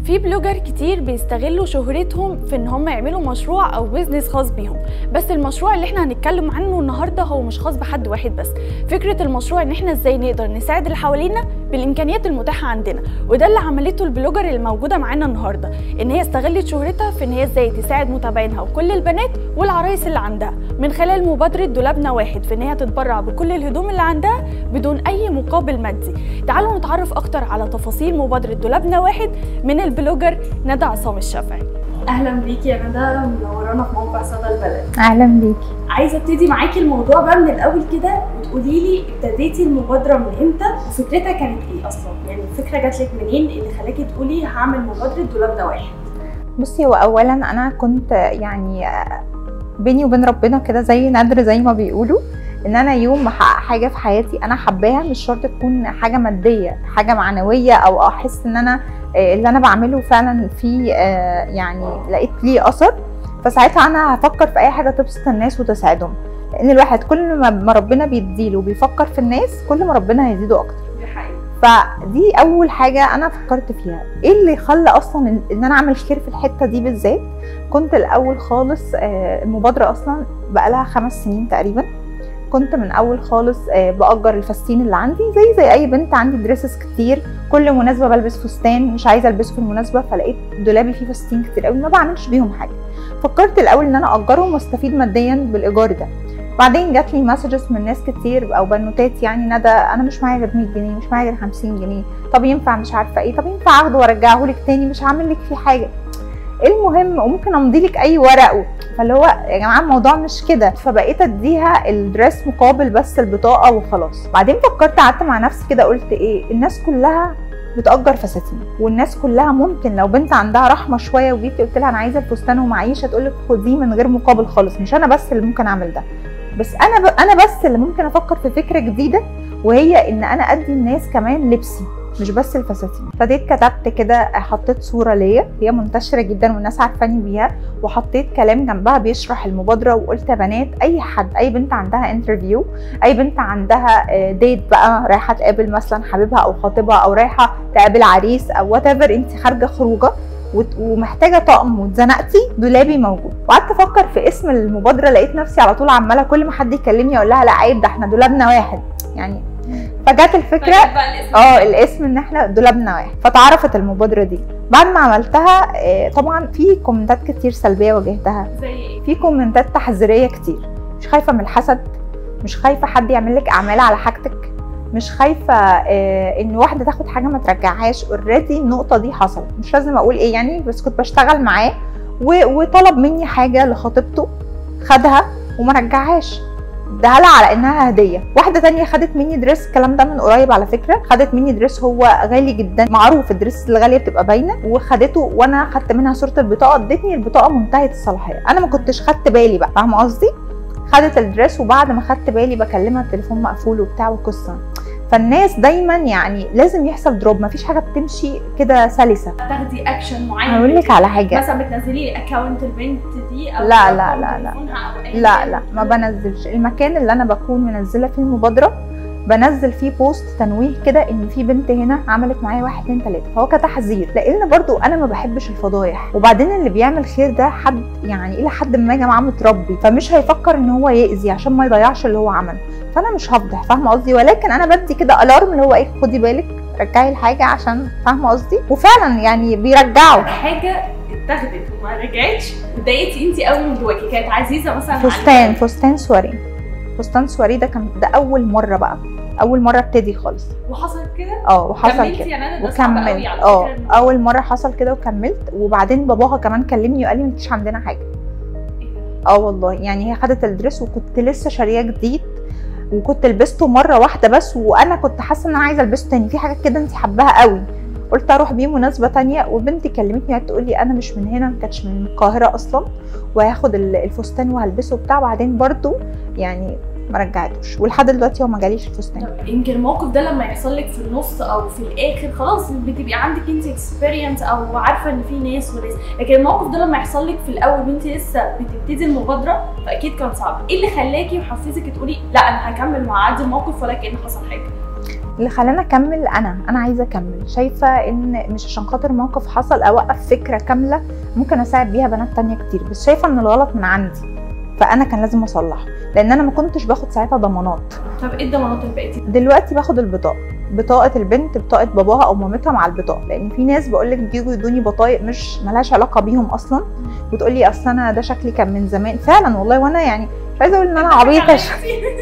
في بلوجر كتير بيستغلوا شهرتهم في ان هم يعملوا مشروع او بيزنس خاص بيهم بس المشروع اللي احنا هنتكلم عنه النهارده هو مش خاص بحد واحد بس فكره المشروع ان احنا ازاي نقدر نساعد اللي حوالينا بالامكانيات المتاحه عندنا وده اللي عملته البلوجر اللي موجوده معانا النهارده ان هي استغلت شهرتها في ان هي ازاي تساعد متابعينها وكل البنات والعرايس اللي عندها من خلال مبادره دولابنا واحد في ان هي تتبرع بكل الهدوم اللي عندها بدون اي مقابل مادي تعالوا نتعرف اكتر على تفاصيل مبادره دولابنا واحد من البلوجر ندى عصام الشافعي اهلا بيكي يا ندى منورانا في موقع صدى البلد اهلا بيكي عايزه ابتدي معاكي الموضوع بقى من الاول كده وتقولي لي ابتديتي المبادره من امتى وفكرتها كانت ايه اصلا يعني الفكره جات لك منين اللي خلاكي تقولي هعمل مبادره دولابنا واحد بصي هو اولا انا كنت يعني بيني وبين ربنا كده زي ندر زي ما بيقولوا ان انا يوم بحقق حاجه في حياتي انا حباها مش شرط تكون حاجه ماديه حاجه معنويه او احس ان انا اللي انا بعمله فعلا في يعني لقيت ليه اثر فساعتها انا هفكر في اي حاجه تبسط الناس وتساعدهم لان الواحد كل ما ربنا بيديله وبيفكر في الناس كل ما ربنا هيزيده اكتر دي حقيقة. فدي اول حاجه انا فكرت فيها ايه اللي خلى اصلا ان انا اعمل خير في الحته دي بالذات كنت الاول خالص المبادره اصلا بقالها خمس سنين تقريبا كنت من اول خالص باجر الفساتين اللي عندي زي زي اي بنت عندي دريسز كتير كل مناسبه بلبس فستان مش عايزه البسه في المناسبه فلقيت دولابي فيه فساتين كتير قوي ما بعملش بيهم حاجه فكرت الاول ان انا اجرهم واستفيد ماديا بالايجار ده بعدين جات لي مسجز من ناس كتير او بنوتات يعني ندى انا مش معايا غير 100 جنيه مش معايا غير 50 جنيه طب ينفع مش عارفه ايه طب ينفع اخده وارجعه لك تاني مش هعمل لك فيه حاجه المهم وممكن امضي لك اي ورق فاللي هو يا جماعه الموضوع مش كده فبقيت اديها الدريس مقابل بس البطاقه وخلاص بعدين فكرت قعدت مع نفسي كده قلت ايه الناس كلها بتأجر فساتين والناس كلها ممكن لو بنت عندها رحمه شويه وجيتي قلت لها انا عايزه الفستان ومعيشه تقول لك خديه من غير مقابل خالص مش انا بس اللي ممكن اعمل ده بس انا ب... انا بس اللي ممكن افكر في فكره جديده وهي ان انا ادي الناس كمان لبسي مش بس الفساتين ابتديت كتبت كده حطيت صوره ليا هي منتشره جدا والناس عارفاني بيها وحطيت كلام جنبها بيشرح المبادره وقلت يا بنات اي حد اي بنت عندها انترفيو اي بنت عندها ديت بقى رايحه تقابل مثلا حبيبها او خطيبها او رايحه تقابل عريس او وات ايفر انت خارجه خروجه ومحتاجه طقم واتزنقتي دولابي موجود وقعدت افكر في اسم المبادره لقيت نفسي على طول عماله كل ما حد يكلمني اقول لها لا عيب ده احنا دولابنا واحد يعني فجت الفكره اه الاسم ان احنا دولابنا واحد فتعرفت المبادره دي بعد ما عملتها طبعا في كومنتات كتير سلبيه واجهتها زي ايه في كومنتات تحذيريه كتير مش خايفه من الحسد مش خايفه حد يعمل لك اعمال على حاجتك مش خايفه ان واحده تاخد حاجه ما ترجعهاش اوريدي النقطه دي حصلت مش لازم اقول ايه يعني بس كنت بشتغل معاه وطلب مني حاجه لخطيبته خدها وما رجعهاش اداها لها على انها هديه واحده تانية خدت مني دريس الكلام ده من قريب على فكره خدت مني دريس هو غالي جدا معروف الدريس الغاليه بتبقى باينه وخدته وانا خدت منها صوره البطاقه ادتني البطاقه منتهيه الصلاحيه انا ما كنتش خدت بالي بقى فاهمه قصدي خدت الدريس وبعد ما خدت بالي بكلمها التليفون مقفول وبتاع وقصه فالناس دايما يعني لازم يحصل دروب مفيش حاجه بتمشي كده سلسه تاخدي اكشن معين هقول لك على حاجه مثلا بتنزلي اكونت البنت دي او لا لا لا لا لا لا ما بنزلش المكان اللي انا بكون منزله فيه المبادره بنزل فيه بوست تنويه كده ان في بنت هنا عملت معايا واحد اتنين تلاته فهو كتحذير لان برضو انا ما بحبش الفضايح وبعدين اللي بيعمل خير ده حد يعني الى حد ما يا جماعه متربي فمش هيفكر ان هو ياذي عشان ما يضيعش اللي هو عمله فانا مش هفضح فاهمه قصدي ولكن انا بدي كده الارم اللي هو ايه خدي بالك رجعي الحاجه عشان فاهمه قصدي وفعلا يعني بيرجعوا حاجه اتاخدت وما رجعتش اتضايقتي انت قوي من جواكي كانت عزيزه مثلا فستان فستان سواري فستان سواري ده كان ده اول مره بقى اول مره ابتدي خالص وحصلت كده اه وحصل كده يعني وكملت اه اول مره حصل كده وكملت وبعدين باباها كمان كلمني وقال لي مفيش عندنا حاجه اه والله يعني هي خدت الدريس وكنت لسه شارياه جديد وكنت لبسته مره واحده بس وانا كنت حاسه ان انا عايزه البسه تاني في حاجات كده انت حباها قوي قلت اروح بيه مناسبه تانية وبنتي كلمتني قعدت تقول لي انا مش من هنا ما كانتش من القاهره اصلا وهاخد الفستان وهلبسه وبتاع بعدين برضو يعني ما رجعتوش ولحد دلوقتي هو ما جاليش الفستان يمكن الموقف ده لما يحصل لك في النص او في الاخر خلاص بتبقي عندك انت اكسبيرينس او عارفه ان في ناس وناس لكن الموقف ده لما يحصل لك في الاول وانت لسه بتبتدي المبادره فاكيد كان صعب ايه اللي خلاكي وحفزك تقولي لا انا هكمل وهعدي الموقف ولا كان حصل حاجه اللي خلاني اكمل انا انا عايزه اكمل شايفه ان مش عشان خاطر موقف حصل اوقف فكره كامله ممكن اساعد بيها بنات تانية كتير بس شايفه ان الغلط من عندي فانا كان لازم اصلحه لان انا ما كنتش باخد ساعتها ضمانات طب ايه الضمانات اللي بقيتي دلوقتي باخد البطاقه بطاقه البنت بطاقه باباها او مامتها مع البطاقه لان في ناس بقول لك بيجوا يدوني بطايق مش ملهاش علاقه بيهم اصلا وتقول لي اصل انا ده شكلي كان من زمان فعلا والله وانا يعني مش عايزه اقول ان انا عبيطه ش-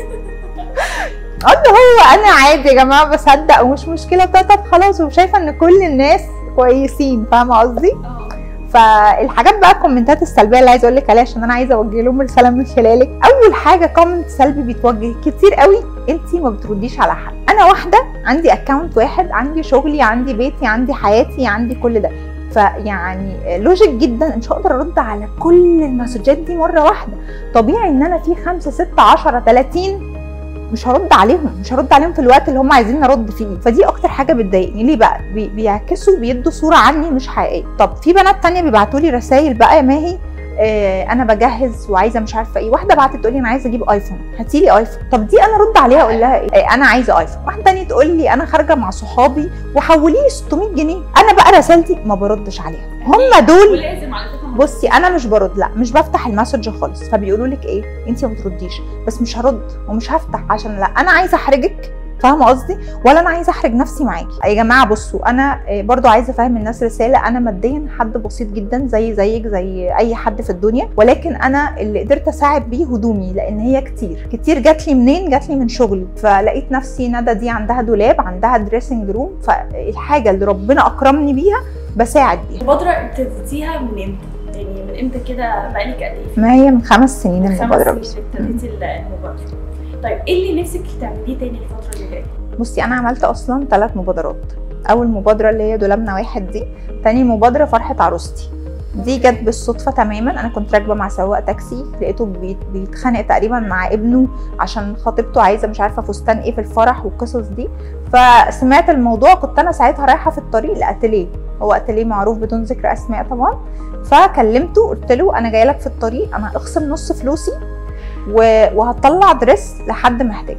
قد هو انا عادي يا جماعه بصدق ومش مشكله بتاع طب خلاص وشايفه ان كل الناس كويسين فاهمه قصدي اه فالحاجات بقى الكومنتات السلبيه اللي عايزه اقول لك عليها عشان انا عايزه اوجه لهم رساله من خلالك اول حاجه كومنت سلبي بيتوجه كتير قوي انت ما بترديش على حد انا واحده عندي اكونت واحد عندي شغلي عندي بيتي عندي حياتي عندي كل ده فيعني لوجيك جدا مش هقدر ارد على كل المسجات دي مره واحده طبيعي ان انا في 5 6 10 30 مش هرد عليهم مش هرد عليهم في الوقت اللي هم عايزين ارد فيه فدي اكتر حاجه بتضايقني ليه بقى بي بيعكسوا بيدوا صوره عني مش حقيقيه طب في بنات تانية بيبعتوا لي رسائل بقى يا ماهي آه انا بجهز وعايزه مش عارفه ايه واحده بعتت تقول لي انا عايزه اجيب ايفون هاتي لي ايفون طب دي انا ارد عليها اقول لها ايه آه انا عايزه ايفون واحده تانية تقول لي انا خارجه مع صحابي وحولي لي 600 جنيه انا بقى رسالتي ما بردش عليها هم دول ولازم على فكره ما بصي انا مش برد لا مش بفتح المسج خالص فبيقولوا لك ايه انت ما بترديش بس مش هرد ومش هفتح عشان لا انا عايزه احرجك فاهمه قصدي ولا انا عايزه احرج نفسي معاكي يا جماعه بصوا انا آه، برضو عايزه افهم الناس رساله انا ماديا حد بسيط جدا زي زيك زي اي حد في الدنيا ولكن انا اللي قدرت اساعد بيه هدومي لان هي كتير كتير جات لي منين جات لي من شغلي فلقيت نفسي ندى دي عندها دولاب عندها دريسنج روم فالحاجه اللي ربنا اكرمني بيها بساعد بيها المبادره ابتديتيها من امتى؟ يعني من امتى كده بقالك قد ايه؟ ما هي من خمس سنين المبادره خمس بس سنين ابتديتي المبادره طيب ايه اللي نفسك تعمليه تاني الفتره اللي جايه؟ بصي انا عملت اصلا ثلاث مبادرات اول مبادره اللي هي دولابنا واحد دي تاني مبادره فرحه عروستي دي جت بالصدفه تماما انا كنت راكبه مع سواق تاكسي لقيته بيت- بيتخانق تقريبا مع ابنه عشان خطيبته عايزه مش عارفه فستان ايه في الفرح والقصص دي فسمعت الموضوع كنت انا ساعتها رايحه في الطريق لاتيليه هو اتيليه معروف بدون ذكر اسماء طبعا فكلمته قلت له انا جايه لك في الطريق انا اخصم نص فلوسي و- وهطلع دريس لحد محتاج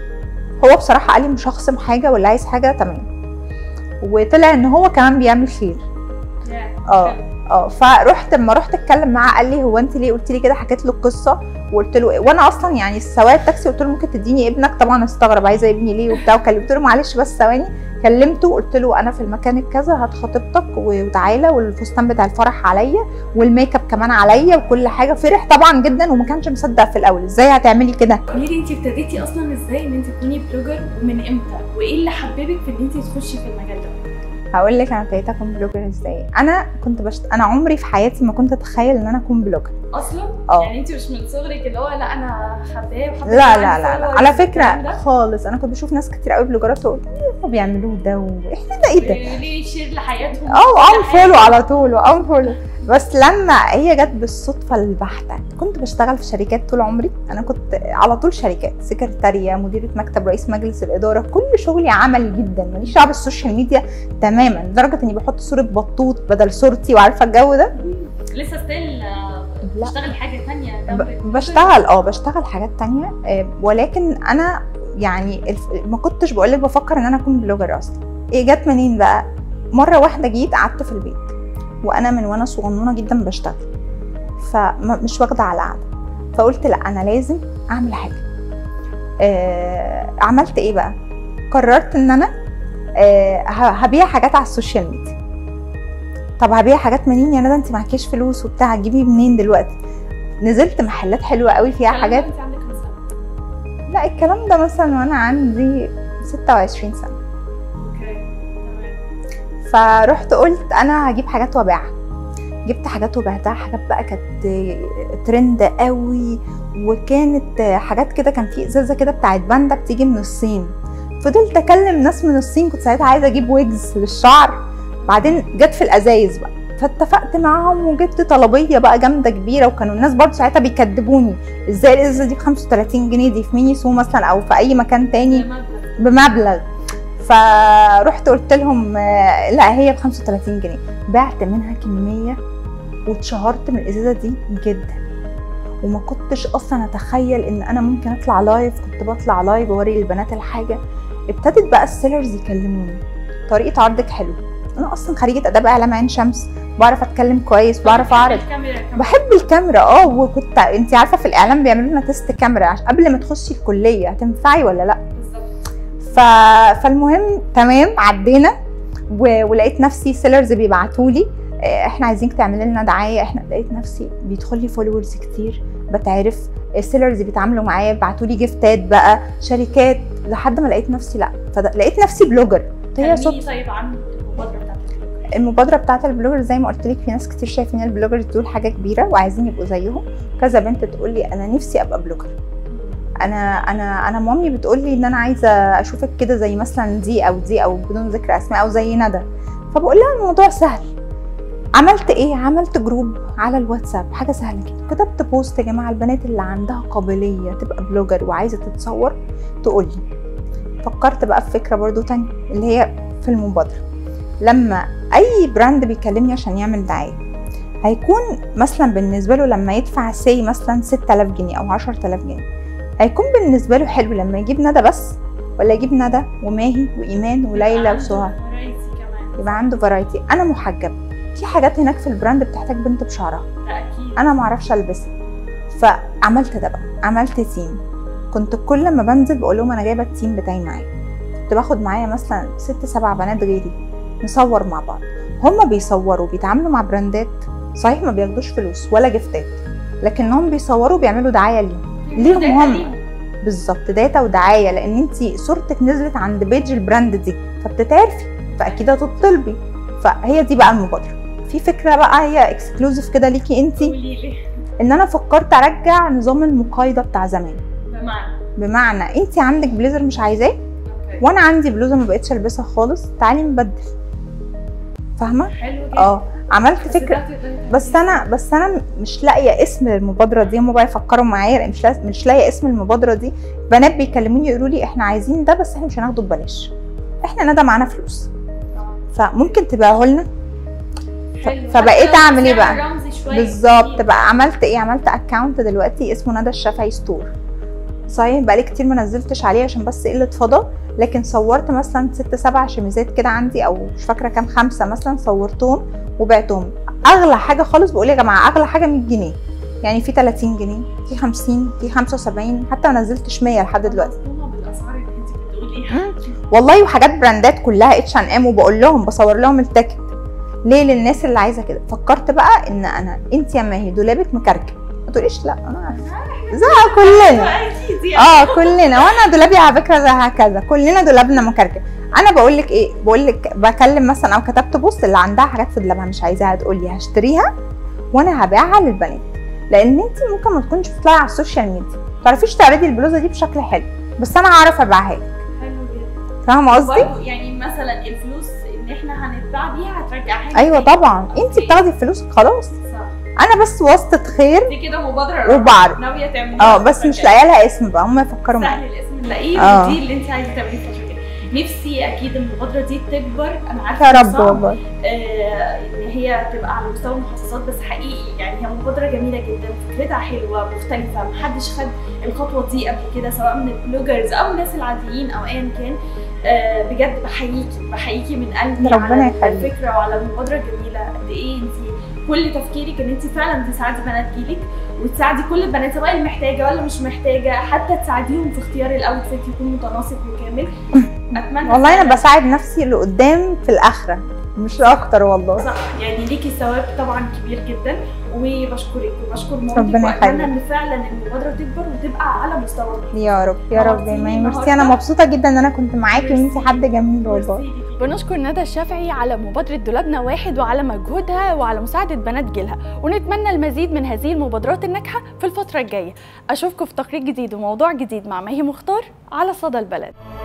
هو بصراحه قال لي مش هخصم حاجه ولا عايز حاجه تمام وطلع ان هو كمان بيعمل خير اه اه فرحت لما رحت اتكلم معاه قال لي هو انت ليه قلت لي كده حكيت له القصه وقلت له إيه؟ وانا اصلا يعني سواق التاكسي قلت له ممكن تديني ابنك طبعا استغرب عايزه ابني ليه وبتاع وكلمت له معلش بس ثواني كلمته قلت له انا في المكان الكذا هات خطيبتك وتعالى والفستان بتاع الفرح عليا والميك اب كمان عليا وكل حاجه فرح طبعا جدا وما كانش مصدق في الاول ازاي هتعملي كده قولي لي انت ابتديتي اصلا ازاي ان انت تكوني بلوجر ومن امتى؟ وايه اللي حببك في ان انت تخشي في المجال ده؟ هقول لك انا ابتديت اكون بلوجر ازاي انا كنت بشت... انا عمري في حياتي ما كنت اتخيل ان انا اكون بلوجر اصلا؟ اه. يعني انت مش من صغرك اللي هو لا انا حباه وحباه لا لا لا, لا. على فكره خالص انا كنت بشوف ناس كتير قوي بلوجرات تقول ايه اللي بيعملوه ده واحنا ده ايه ده ليه شير لحياتهم اه وان فولو على طول وان فولو بس لما هي جت بالصدفه البحته كنت بشتغل في شركات طول عمري انا كنت على طول شركات سكرتاريه مديره مكتب رئيس مجلس الاداره كل شغلي عملي جدا ماليش دعوه بالسوشيال ميديا تماما لدرجه اني بحط صوره بطوط بدل صورتي وعارفه الجو ده لسه ستيل لا بتشتغلي حاجه ثانيه ب- بشتغل اه بشتغل حاجات تانية آه، ولكن انا يعني الف- ما كنتش بقولك بفكر ان انا اكون بلوجر اصلا ايه جت منين بقى مره واحده جيت قعدت في البيت وانا من وانا صغنونه جدا بشتغل فمش واخده على قعده فقلت لا انا لازم اعمل حاجه آه عملت ايه بقى قررت ان انا آه ه- هبيع حاجات على السوشيال ميديا طب هبيع حاجات منين يا ندى انت معكيش فلوس وبتاع هتجيبي منين دلوقتي نزلت محلات حلوه قوي فيها حاجات انت عندك كام سنه؟ لا الكلام ده مثلا وانا عندي 26 سنه اوكي تمام فرحت قلت انا هجيب حاجات وابيعها جبت حاجات وبعتها حاجات بقى كانت ترند قوي وكانت حاجات كده كان في ازازه كده بتاعت باندا بتيجي من الصين فضلت اكلم ناس من الصين كنت ساعتها عايزه اجيب ويجز للشعر بعدين جت في الازايز بقى فاتفقت معاهم وجبت طلبيه بقى جامده كبيره وكانوا الناس برضه ساعتها بيكدبوني ازاي الازازه دي ب 35 جنيه دي في ميني سو مثلا او في اي مكان تاني ده مبلغ. بمبلغ فرحت قلت لهم آه، لا هي ب 35 جنيه بعت منها كميه واتشهرت من الازازه دي جدا وما كنتش اصلا اتخيل ان انا ممكن اطلع لايف كنت بطلع لايف اوري البنات الحاجه ابتدت بقى السيلرز يكلموني طريقه عرضك حلو انا اصلا خريجه اداب اعلام عين شمس بعرف اتكلم كويس بعرف اعرض بحب الكاميرا اه وكنت انت عارفه في الاعلام بيعملوا لنا تيست كاميرا عشان قبل ما تخشي الكليه هتنفعي ولا لا ف... فالمهم تمام عدينا و... ولقيت نفسي سيلرز بيبعتوا لي احنا عايزينك تعملي لنا دعايه احنا لقيت نفسي بيدخل لي فولورز كتير بتعرف السيلرز بيتعاملوا معايا بيبعتوا لي جيفتات بقى شركات لحد ما لقيت نفسي لا فلقيت نفسي بلوجر هي صوت طيب عن المبادره بتاعتك المبادره بتاعت البلوجر زي ما قلت لك في ناس كتير شايفين البلوجرز دول حاجه كبيره وعايزين يبقوا زيهم كذا بنت تقول لي انا نفسي ابقى بلوجر انا انا انا مامي بتقول لي ان انا عايزه اشوفك كده زي مثلا دي او دي او بدون ذكر اسماء او زي ندى فبقول لها الموضوع سهل عملت ايه عملت جروب على الواتساب حاجه سهله كده كتبت بوست يا جماعه البنات اللي عندها قابليه تبقى بلوجر وعايزه تتصور تقول لي فكرت بقى في فكره برضو تانية اللي هي في المبادره لما اي براند بيكلمني عشان يعمل دعايه هيكون مثلا بالنسبه له لما يدفع سي مثلا 6000 جنيه او 10000 جنيه هيكون بالنسبه له حلو لما يجيب ندى بس ولا يجيب ندى وماهي وايمان وليلى وسهى يبقى عنده فرايتي انا محجبه في حاجات هناك في البراند بتحتاج بنت بشعرها اكيد انا ما اعرفش البسها فعملت ده بقى عملت تيم كنت كل ما بنزل بقول لهم انا جايبه التيم بتاعي معايا كنت باخد معايا مثلا ست سبع بنات غيري نصور مع بعض هما بيصوروا بيتعاملوا مع براندات صحيح ما بياخدوش فلوس ولا جفتات لكنهم بيصوروا بيعملوا دعايه ليهم ليهم هم بالظبط داتا ودعايه لان انت صورتك نزلت عند بيج البراند دي فبتتعرفي فاكيد هتطلبي فهي دي بقى المبادره في فكره بقى هي اكسكلوزيف كده ليكي انت ان انا فكرت ارجع نظام المقايضه بتاع زمان بمعنى بمعنى انت عندك بليزر مش عايزاه وانا عندي بلوزه ما بقتش البسها خالص تعالي نبدل فاهمه حلو جدا اه عملت فكره بس انا بس انا مش لاقيه اسم للمبادره دي هم بقى يفكروا معايا لأن مش لا- مش لاقيه اسم المبادره دي بنات بيكلموني يقولوا لي احنا عايزين ده بس احنا مش هناخده ببلاش احنا ندى معانا فلوس فممكن تبيعه لنا حلو. فبقيت حتى أعمل إيه سعر بقى؟ رمزي شوية بالظبط كتير. بقى عملت ايه عملت اكونت دلوقتي اسمه ندى الشافعي ستور صحيح بقالي كتير ما نزلتش عليه عشان بس قله فضا لكن صورت مثلا ست سبع شميزات كده عندي او مش فاكره كام خمسه مثلا صورتهم وبعتهم اغلى حاجه خالص بقول يا جماعه اغلى حاجه 100 جنيه يعني في 30 جنيه في 50 في 75 حتى ما نزلتش 100 لحد دلوقتي مصدومة بالاسعار اللي انت بتقوليها والله وحاجات براندات كلها اتش ان ام وبقول لهم بصور لهم التيكت ليه للناس اللي عايزه كده فكرت بقى ان انا انت يا ماهي دولابك مكركب ما تقوليش لا انا عارفه زي كلنا اكيد يعني اه كلنا وانا دولابي على فكره زي هكذا كلنا دولابنا مكركب انا بقول لك ايه بقول لك بكلم مثلا او كتبت بوست اللي عندها حاجات في دولابها مش عايزاها تقول لي هشتريها وانا هبيعها للبنات لان انت ممكن ما تكونش بتطلعي على السوشيال ميديا ما تعرفيش تعرضي البلوزه دي بشكل حلو بس انا هعرف ابيعها لك حلو جدا فاهمه قصدي برضه يعني مثلا الفلوس ان احنا هنتباع بيها هترجعها ايوه طبعا انت بتاخدي فلوسك خلاص صح انا بس واسطه خير دي كده مبادره وبعرف. ناويه تعملي اه بس مش لاقيه لها اسم بقى هم يفكروا معايا سهل الاسم نلاقيه آه. ودي اللي انت عايزه تعمليه الفتره الجايه نفسي اكيد المبادره دي تكبر انا عارفه يا إن رب صعب، والله آه، ان هي تبقى على مستوى المحافظات بس حقيقي يعني هي مبادره جميله جدا فكرتها حلوه مختلفه محدش خد الخطوه دي قبل كده سواء من البلوجرز او الناس العاديين او ايا كان آه، بجد بحييكي بحييكي من قلبي ربنا على يخليك. الفكره وعلى المبادره الجميله قد ايه انت كل تفكيرك ان انت فعلا تساعدي بنات جيلك وتساعدي كل البنات سواء المحتاجه ولا مش محتاجه حتى تساعديهم في اختيار الاوتفيت يكون متناسق وكامل اتمنى والله فعلاً انا بساعد نفسي لقدام في الاخره مش اكتر والله صح يعني ليكي ثواب طبعا كبير جدا وبشكرك وبشكر مامتك ربنا واتمنى يخليك. ان فعلا المبادره تكبر وتبقى على مستوى المحيط. يا رب يا رب نورتيني ما ميرسي النهاردة. انا مبسوطه جدا ان انا كنت معاكي وانتي حد جميل والله ميرسي ليكي. بنشكر ندى الشافعي على مبادرة دولابنا واحد وعلى مجهودها وعلى مساعدة بنات جيلها ونتمنى المزيد من هذه المبادرات الناجحة في الفترة الجاية أشوفكم في تقرير جديد وموضوع جديد مع ماهي مختار على صدى البلد